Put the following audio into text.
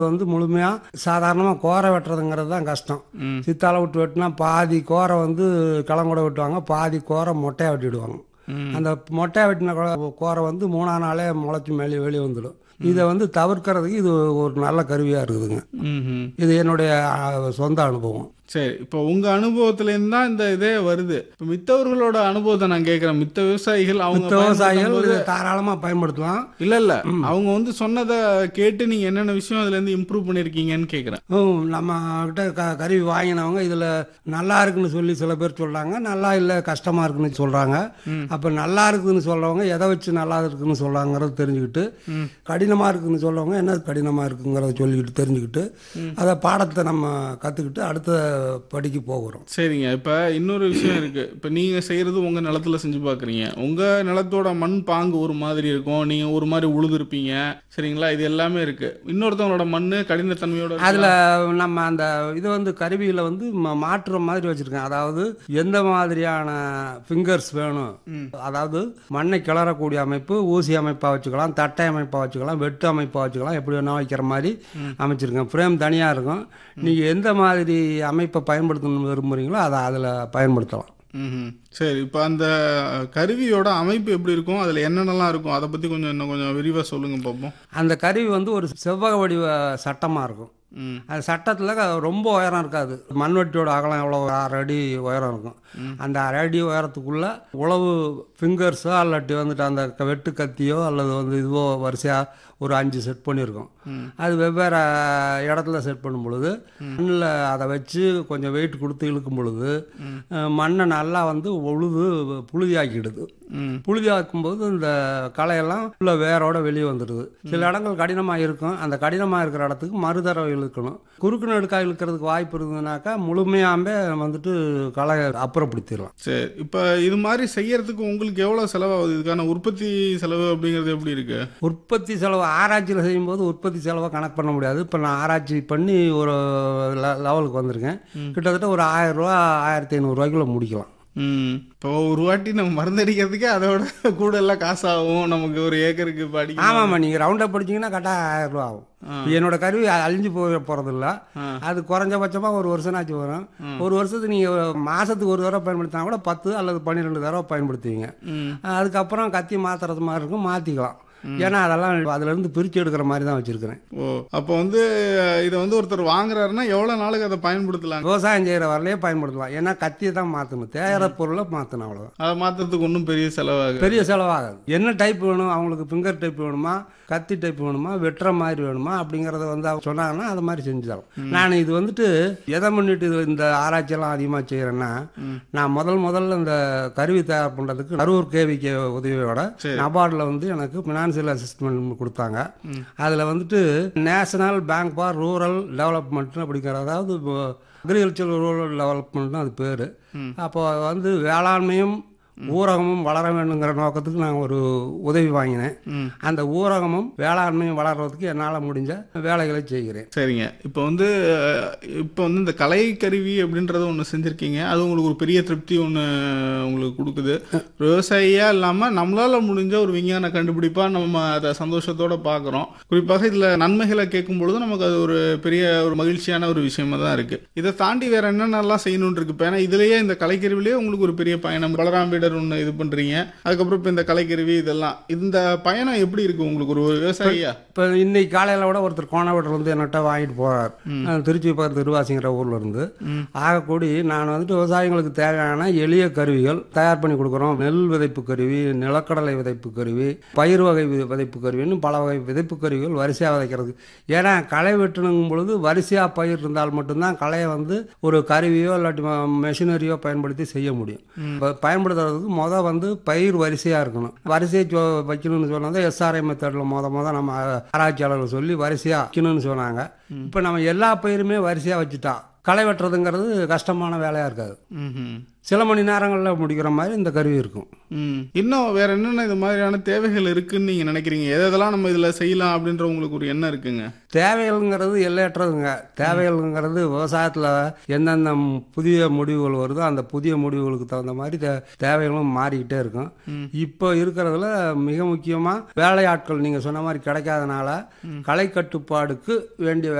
வந்து முழுமையாக சாதாரணமாக கோரை வெட்டுறதுங்கிறது தான் கஷ்டம் சித்தால விட்டு வெட்டினா பாதி கோரை வந்து களங்கூட வெட்டுவாங்க பாதி கோரை மொட்டையாக வெட்டிடுவாங்க அந்த மொட்டையாக வெட்டின கோ- கோரை வந்து மூணாம் நாளே முளைச்சி மேலே வெளியே வந்துடும் இதை வந்து தவிர்க்கிறதுக்கு இது ஒரு நல்ல கருவியாக இருக்குதுங்க ம்ஹும். இது என்னுடைய ஆ, சொந்த அனுபவம் சரி இப்போ உங்க அனுபவத்திலேருந்து தான் இந்த இதே வருது இப்போ மித்தவர்களோட அனுபவத்தை நான் கேட்குறேன் மித்த விவசாயிகள் அவங்க மித்த விவசாயிகள் பயன்படுத்தும்போது- இதை தாராளமாக பயன்படுத்தலாம் இல்ல இல்ல அவங்க வந்து சொன்னதை கேட்டு நீங்க என்னென்ன விஷயம் அதுல இருந்து இம்ப்ரூவ் பண்ணிருக்கீங்கன்னு கேக்குறேன் ம், நம்ம கிட்ட க கருவி வாங்கினவங்க இதில் நல்லா இருக்குன்னு சொல்லி சில பேர் சொல்கிறாங்க நல்லா இல்லை கஷ்டமாக இருக்குன்னு சொல்கிறாங்க அப்போ நல்லா இருக்குன்னு சொல்கிறவங்க எதை வச்சு நல்லா இருக்குன்னு சொல்கிறாங்கிறத தெரிஞ்சுக்கிட்டு கடினமாக இருக்குன்னு சொல்கிறவங்க என்ன கடினமாக இருக்குங்கிறத சொல்லிக்கிட்டு தெரிஞ்சுக்கிட்டு அதை பாடத்தை நம்ம கற்றுக்கிட்டு அடுத்த படிக்கு போகிறோம் சரிங்க இப்ப இன்னொரு விஷயம் இருக்கு இப்ப நீங்க செய்யறது உங்க நிலத்துல செஞ்சு பாக்குறீங்க உங்க நிலத்தோட மண் பாங்கு ஒரு மாதிரி இருக்கும் நீங்க ஒரு மாதிரி உழுதுருப்பீங்க சரிங்களா இது எல்லாமே இருக்கு இன்னொருத்தவங்களோட மண்ணு கடினத்தன்மையோட இருக்கும். அதில் நம்ம அந்த இது வந்து கருவியில் வந்து ம- மாற்றுற மாதிரி வச்சுருக்கேன் அதாவது எந்த மாதிரியான ஃபிங்கர்ஸ் வேணும் அதாவது மண்ணை கிளறக்கூடிய அமைப்பு ஊசி அமைப்பாக வச்சுக்கலாம் தட்டை அமைப்பாக வச்சுக்கலாம் வெட்டு அமைப்பாக வச்சுக்கலாம் எப்படி வேணா வைக்கிற மாதிரி அமைச்சிருக்கேன் ஃப்ரேம் தனியாக இருக்கும் நீங்கள் எந்த மாதிரி அமைப்பை பயன்படுத்தணும்னு விரும்புகிறீங்களோ அதை அதில் பயன்படுத்தலாம் ம்ஹும். சரி இப்போ அந்த கருவியோட அமைப்பு எப்படி இருக்கும் அதுல என்னென்னலாம் இருக்கும் அதை பத்தி கொஞ்சம் இன்னும் கொஞ்சம் விரிவா சொல்லுங்க பார்ப்போம் அந்த கருவி வந்து ஒரு செவ்வக வடிவ சட்டமாக இருக்கும் ம் அது சட்டத்தில் ரொம்ப உயரம் இருக்காது மண்வெட்டியோட அகலம் எவ்வளோ அரை அடி உயரம் இருக்கும் அந்த அரை அடி உயரத்துக்குள்ள உழவு ஃபிங்கர்ஸோ அல்லாட்டி வந்துட்டு அந்த க- வெட்டு கத்தியோ அல்லது வந்து இதுவோ வரிசையாக ஒரு அஞ்சு செட் பண்ணியிருக்கோம் அது வெவ்வேறு இடத்துல செட் பண்ணும் பொழுது மண்ணில் அதை வச்சு கொஞ்சம் வெயிட் கொடுத்து இழுக்கும் பொழுது அஹ், மண்ணை நல்லா வந்து உழுது புழுதியாக்கிடுது ம் புழுதியாக்கும்போது இந்த களையெல்லாம் உள்ள வேரோட வெளியே வந்துடுது சில இடங்கள் கடினமாக இருக்கும் அந்த கடினமாக இருக்கிற இடத்துக்கு மறுதடவை இழுக்கணும் குறுக்கு நடுக்காய் இழுக்கிறதுக்கு வாய்ப்பு இருந்ததுனாக்கா முழுமையாமே வந்துட்டு களை அப்புறப்படுத்திடலாம் சரி இப்போ இது மாதிரி செய்யறதுக்கு உங்களுக்கு எவ்வளோ செலவாகுது இதுக்கான உற்பத்தி செலவு அப்படிங்கிறது எப்படி இருக்கு உற்பத்தி செலவு ஆராய்ச்சியில் செய்யும்போது உற்பத்தி செலவை கணக்கு பண்ண முடியாது இப்போ நான் ஆராய்ச்சி பண்ணி ஒரு லெ- லெவலுக்கு வந்திருக்கேன் கிட்டத்தட்ட ஒரு ஆயிரம் ரூபா ஆயிரத்தி ஐநூறுரூவாய்க்குள்ள முடிக்கலாம் ம் இப்போ ஒரு வாட்டி நம்ம மருந்தடிக்கிறதுக்கே அதோட கூட எல்லாம் காசாகும் நமக்கு ஒரு ஏக்கருக்கு இப்போ அடிக்க ஆமாம்மா நீங்கள் ரவுண்டப் படிச்சீங்கன்னா கரெக்டாக ஆயிரம் ரூபா ஆகும் இப்ப என்னோட கருவி அழிஞ்சு போக போகிறதில்ல அது குறைஞ்சபட்சமாக ஒரு வருஷம்னாச்சு வரும் ஒரு வருஷத்துக்கு நீங்கள் மாதத்துக்கு ஒரு தடவை பயன்படுத்தினா கூட பத்து அல்லது பன்னிரெண்டு தடவை பயன்படுத்துவீங்க ம் அதுக்கப்புறம் கத்தி மாற்றுறது மாதிரி இருக்கும் மாற்றிக்கலாம் ஏன்னா அதெல்லாம் அதுலேருந்து பிரித்து எடுக்கிற மாதிரி தான் வச்சுருக்கிறேன் ஓ அப்போ வந்து இதை வந்து ஒருத்தர் வாங்குறாருன்னா எவ்வளோ நாளுக்கு அதை பயன்படுத்தலாம் விவசாயம் செய்கிற வரலையே பயன்படுத்தலாம் ஏன்னா கத்தியை தான் மாற்றணும் தேயிற பொருளை மாற்றணும் அவ்வளோதான் அதை மாற்றுறதுக்கு ஒன்றும் பெரிய செலவாகு பெரிய செலவாகாது என்ன டைப் வேணும் அவங்களுக்கு ஃபிங்கர் டைப் வேணுமா கத்தி டைப் வேணுமா வெட்டுற மாதிரி வேணுமா அப்படிங்கிறத வந்து அவங்க சொன்னாங்கன்னா அது மாதிரி செஞ்சு தரோம் நான் இது வந்துட்டு எதை முன்னிட்டு இது இந்த ஆராய்ச்சியெல்லாம் அதிகமாக செய்கிறேன்னா நான் முதல் முதல்ல இந்த கருவி தயார் பண்ணுறதுக்கு கரூர் கேவிக்கு உதவியோட நபார்டில் வந்து எனக்கு ஃபினான்சியல் அசிஸ்ட்மெண்ட் கொடுத்தாங்க அதில் வந்துட்டு national bank for rural development அப்படிங்கிற அதாவது அக்ரிகல்ச்சர் ரூரல் டெவலப்மெண்ட்னு அது பேர் அப்போ வந்து வேளாண்மையும் ஊரகமும் வளர வேண்டுங்கிற நோக்கத்துக்கு நான் ஒரு உதவி வாங்கினேன் அந்த ஊரகமும் வேளாண்மையும் வளர்றதுக்கு என்னால் முடிஞ்ச வேலைகளை செய்கிறேன் சரிங்க இப்போ வந்து அஹ், இப்போ வந்து இந்த கலை கருவி அப்படின்றத ஒன்று செஞ்சுருக்கீங்க அது உங்களுக்கு ஒரு பெரிய திருப்தி ஒன்று உங்களுக்கு கொடுக்குது ஒரு விவசாயியா இல்லாமல் நம்மளால முடிஞ்ச ஒரு விஞ்ஞான கண்டுபிடிப்பா நம்ம அதை சந்தோஷத்தோட பார்க்குறோம் குறிப்பாக இதில் நன்மைகளை கேட்கும் பொழுது நமக்கு அது ஒரு பெரிய ஒரு மகிழ்ச்சியான ஒரு விஷயமா தான் இருக்கு இதை தாண்டி வேற என்னென்னலாம் செய்யணும்னு இருக்கு இப்போ ஏன்னா இதுலயே இந்த கலைக்கருவிலேயே உங்களுக்கு ஒரு பெரிய பயணம் பலராம்பீடர் ஒன்று இது பண்றீங்க அதுக்கப்புறம் இப்போ இந்த கலைக்கருவி இதெல்லாம் இந்த பயணம் எப்படி இருக்கு உங்களுக்கு ஒரு விவசாயியா இப்போ இன்னைக்கு காலையில் கூட ஒருத்தர் கோணவட்டில் வந்து என்னட்ட வாங்கிட்டு போகிறார் திருச்சி பக்கத்து திருவாசிங்கிற ஊர்ல இருந்து ஆகக்கூடி நான் வந்துட்டு விவசாயிகளுக்கு தேவையான எளிய கருவிகள் தயார் பண்ணி கொடுக்குறோம் நெல் விதைப்பு கருவி நிலக்கடலை விதைப்பு கருவி பயிர் வகை வி- விதைப்பு கருவின்னு பல வகை விதைப்பு கருவிகள் வரிசையாக விதைக்கிறது ஏன்னா களை வெட்டணுங்கும் பொழுது வரிசையாக பயிர் இருந்தால் மட்டும்தான் களையை வந்து ஒரு கருவியோ இல்லாட்டி மெஷினரியோ பயன்படுத்தி செய்ய முடியும் இப்ப பயன்படுத்துறதுக்கு முத வந்து பயிர் வரிசையாக இருக்கணும் வரிசையை சொ- வைக்கணும்னு சொன்னது எஸ்ஆர்ஐ மெத்தடில் முத முத நம்ம ஆராய்ச்சியாளர்கள் சொல்லி வரிசையாக வைக்கணும்னு சொன்னாங்க இப்போ நம்ம எல்லா பயிருமே வரிசையாக வச்சுட்டா களை வெட்டுறதுங்கிறது கஷ்டமான வேலையாக இருக்காது ம்ஹும். சில மணி நேரங்களில் முடிக்கிற மாதிரி இந்த கருவி இருக்கும் ம் இன்னும் வேற என்னென்ன இது மாதிரியான தேவைகள் இருக்குன்னு நீங்க நினைக்கிறீங்க எது எதெல்லாம் நம்ம இதுல செய்யலாம் அப்படின்ற உங்களுக்கு ஒரு எண்ணம் இருக்குங்க தேவைகள்ங்கிறது எல்லையற்றதுங்க தேவைகள்ங்கிறது விவசாயத்தில் எந்தெந்த ம் புதிய முடிவுகள் வருதோ அந்த புதிய முடிவுகளுக்கு தகுந்த மாதிரி தே தேவைகளும் மாறிக்கிட்டே இருக்கும் இப்போ இருக்கிறதுல மிக முக்கியமாக வேலையாட்கள் நீங்கள் சொன்ன மாதிரி கிடைக்காதனால கலை கட்டுப்பாடுக்கு வேண்டிய